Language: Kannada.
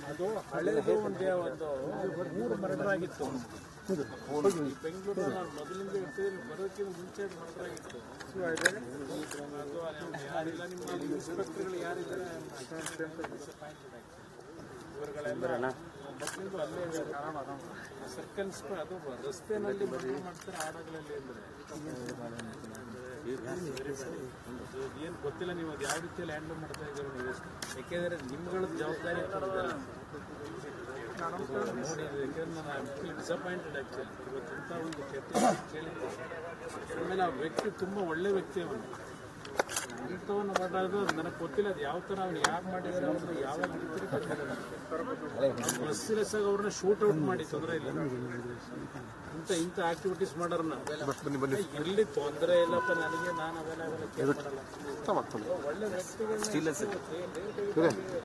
ಅದು ಹಳೆದು ಒಂದೇ ಒಂದು ಮೂರು ಮರ್ಡರ್ ಆಗಿತ್ತು ಈ ಬೆಂಗಳೂರು ನಾನು ಮೊದಲಿಂದ ಇರ್ತಿದ್ದೀನಿ ಬರೋಕ್ಕಿಂತ ಮುಂಚೆ ಮರ್ಡರ್ ಆಗಿತ್ತು ಅದು ಅಲ್ಲಿ ಯಾರಿಲ್ಲ ನಿಮ್ಮ ಇನ್ಸ್ಪೆಕ್ಟರ್ಗಳು ಯಾರಿದ್ದಾರೆ ಇವರುಗಳೆಲ್ಲ ಮೊದಲಿಂದ ಅಲ್ಲೇ ಸರ್ಕಲ್ ಅದು ರಸ್ತೆನಲ್ಲಿ ಮರ್ಡರ್ ಮಾಡ್ತಾರೆ ಹಾಡಗಳಲ್ಲಿ ಅಂದ್ರೆ ಏನು ಗೊತ್ತಿಲ್ಲ ನೀವು ಅದು ಯಾವ ರೀತಿಯಲ್ಲಿ ಹ್ಯಾಂಡಲ್ ಮಾಡ್ತಾ ಇದ್ದೀರೋ ನೀವು ಯಾಕೆಂದ್ರೆ ನಿಮ್ಗಳ ಜವಾಬ್ದಾರಿ ಅಂತ ಇದೆಯಲ್ಲ. ನೋಡಿ ಅದು ಯಾಕೆಂದ್ರೆ ನಾನು ಡಿಸಪಾಯಿಂಟೆಡ್ ಆ್ಯಕ್ಚುಲಿ ಇವತ್ತಿಂಥ ಒಂದು ಕೆಟ್ಟ ಕೇಳಿದ್ದೆ ಆಮೇಲೆ ಆ ವ್ಯಕ್ತಿ ತುಂಬ ಒಳ್ಳೆ ವ್ಯಕ್ತಿ ಅವನು ಇಂಥವನ್ನು ಮಾಡೋದು ನನಗೆ ಗೊತ್ತಿಲ್ಲ ಅದು ಯಾವ ಥರ ಅವ್ನು ಯಾರು ಮಾಡಿದ್ರೆ ಅವ್ರನ್ನ ಯಾವಾಗ ಹಿಡಿತೀರಿ ಗೊತ್ತಿಲ್ಲ ಬಸ್ಸಿಲೆಸ್ ಆಗಿ ಅವ್ರನ್ನ ಶೂಟ್ ಔಟ್ ಮಾಡಿ ತೊಂದರೆ ಇಲ್ಲ ಇಂಥ ಇಂಥ ಆಕ್ಟಿವಿಟೀಸ್ ಮಾಡೋರ್ನ ಇರ್ಲಿ ತೊಂದರೆ ಇಲ್ಲಪ್ಪ ನನಗೆ ನಾನು ಅವೆಲ್ಲ ಅವೆಲ್ಲ ಕೇರ್ ಮಾಡಲ್ಲ ಒಳ್ಳೆ ವ್ಯಕ್ತಿಗಳನ್ನ